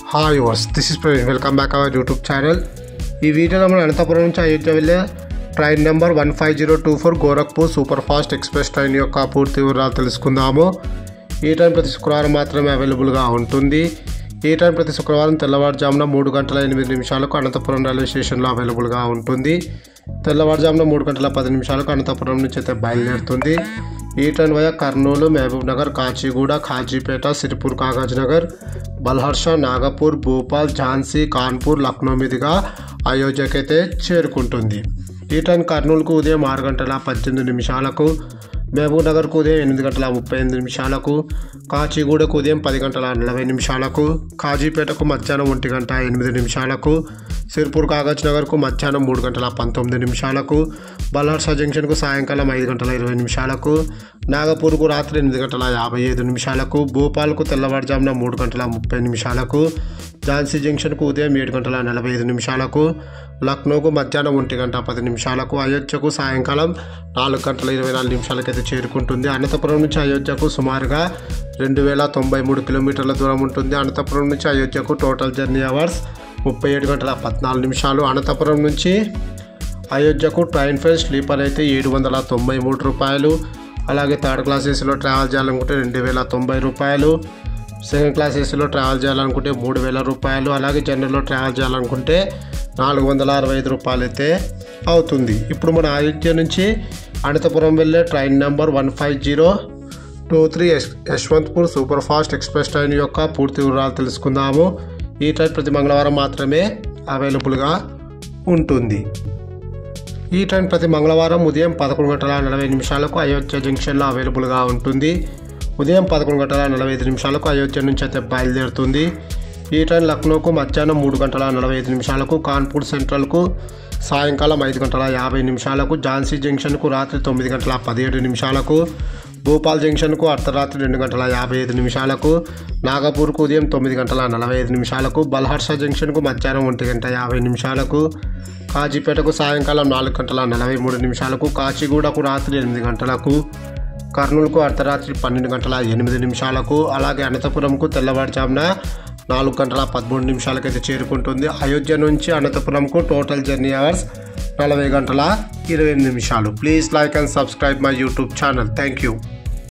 hi viewers this is Praveen welcome back our YouTube channel ఈ వీడియోలో మనం అనంతపురం నుంచి అయోధ్య వెళ్ళే train number one five zero two four Gorakhpur super fast express train యొక్క పూర్తి వివరాలు తెలుసుకుందాము ఈ ట్రైన్ ప్రతి శుక్రవారం మాత్రమే అవైలబుల్గా ఉంటుంది ఈ ట్రైన్ ప్రతి శుక్రవారం తెల్లవారుజామున మూడు గంటల ఎనిమిది నిమిషాలకు అనంతపురం రైల్వే స్టేషన్లో అవైలబుల్గా ఉంటుంది తెల్లవారుజామున మూడు గంటల పది నిమిషాలకు అనంతపురం నుంచి అయితే బయలుదేరుతుంది ఈ train via Kurnool Mahbubnagar Kacheguda Kazipet Sirpur Kagaznagar Balharshah Nagpur Bhopal Jhansi Kanpur Lucknow మీదుగా అయోధ్యకైతే చేరుకుంటుంది ఈ ట్రైన్ కర్నూలుకు ఉదయం ఆరు గంటల పద్దెనిమిది నిమిషాలకు మహబూబ్ నగర్కు ఉదయం ఎనిమిది గంటల ముప్పై ఎనిమిది నిమిషాలకు కాచిగూడకు ఉదయం పది గంటల నలభై నిమిషాలకు కాజీపేటకు మధ్యాహ్నం ఒంటి గంట ఎనిమిది నిమిషాలకు సిర్పూర్ కాగజ్ నగర్కు మధ్యాహ్నం మూడు గంటల పంతొమ్మిది నిమిషాలకు బల్హర్ష జంక్షన్కు సాయంకాలం ఐదు గంటల ఇరవై నిమిషాలకు నాగపూర్కు రాత్రి ఎనిమిది గంటల యాభై ఐదు నిమిషాలకు భోపాల్కు తెల్లవారుజామున మూడు గంటల ముప్పై నిమిషాలకు ఝాన్సీ జంక్షన్కు ఉదయం ఏడు గంటల నలభై ఐదు నిమిషాలకు లక్నోకు మధ్యాహ్నం ఒంటి గంట పది నిమిషాలకు అయోధ్యకు సాయంకాలం నాలుగు గంటల ఇరవై నాలుగు నిమిషాలకైతే చేరుకుంటుంది అనంతపురం నుంచి అయోధ్యకు సుమారుగా రెండు వేల తొంభై మూడు కిలోమీటర్ల దూరం ఉంటుంది అనంతపురం నుంచి అయోధ్యకు టోటల్ జర్నీ అవర్స్ ముప్పై ఏడు గంటల పద్నాలుగు నిమిషాలు అనంతపురం నుంచి అయోధ్యకు ట్రైన్ ఫేర్ స్లీపర్ అయితే ఏడు వందల తొంభై మూడు రూపాయలు అలాగే థర్డ్ క్లాస్ ఏసీలో ట్రావెల్ చేయాలనుకుంటే రెండు వేల తొంభై రూపాయలు సెకండ్ క్లాస్ ఏసీలో ట్రావెల్ చేయాలనుకుంటే మూడు వేల రూపాయలు అలాగే జనరల్లో ట్రావెల్ చేయాలనుకుంటే నాలుగు వందల అరవై ఐదు రూపాయలు అయితే అవుతుంది ఇప్పుడు మన అయోధ్య నుంచి అనంతపురం వెళ్ళే train number one five zero two three Yesh Yeshwantpur super fast express train యొక్క పూర్తి వివరాలు తెలుసుకుందాము ఈ ట్రైన్ ప్రతి మంగళవారం మాత్రమే అవైలబుల్గా ఉంటుంది ఈ ట్రైన్ ప్రతి మంగళవారం ఉదయం పదకొండు గంటల నలభై నిమిషాలకు అయోధ్య జంక్షన్లో అవైలబుల్గా ఉంటుంది ఉదయం పదకొండు గంటల నలభై ఐదు నిమిషాలకు అయోధ్య నుంచి అయితే బయలుదేరుతుంది ఈ ట్రైన్ లక్నోకు మధ్యాహ్నం మూడు గంటల నలభై ఐదు నిమిషాలకు కాన్పూర్ సెంట్రల్కు సాయంకాలం ఐదు గంటల యాభై నిమిషాలకు ఝాన్సీ జంక్షన్కు రాత్రి తొమ్మిది గంటల పదిహేడు నిమిషాలకు భోపాల్ జంక్షన్కు అర్ధరాత్రి రెండు గంటల యాభై ఐదు నిమిషాలకు నాగపూర్కు ఉదయం తొమ్మిది గంటల నలభై ఐదు నిమిషాలకు బల్హర్ష జంక్షన్కు మధ్యాహ్నం ఒంటి గంట యాభై నిమిషాలకు కాజీపేటకు సాయంకాలం నాలుగు గంటల నలభై మూడు నిమిషాలకు కాచిగూడకు రాత్రి ఎనిమిది గంటలకు కర్నూలుకు అర్ధరాత్రి పన్నెండు గంటల ఎనిమిది నిమిషాలకు అలాగే అనంతపురంకు తెల్లవారుజామున నాలుగు గంటల పదమూడు నిమిషాలకైతే చేరుకుంటుంది అయోధ్య నుంచి అనంతపురంకు టోటల్ జర్నీ అవర్స్ నలభై గంటల ఇరవై నిమిషాలు please like and subscribe my YouTube channel thank you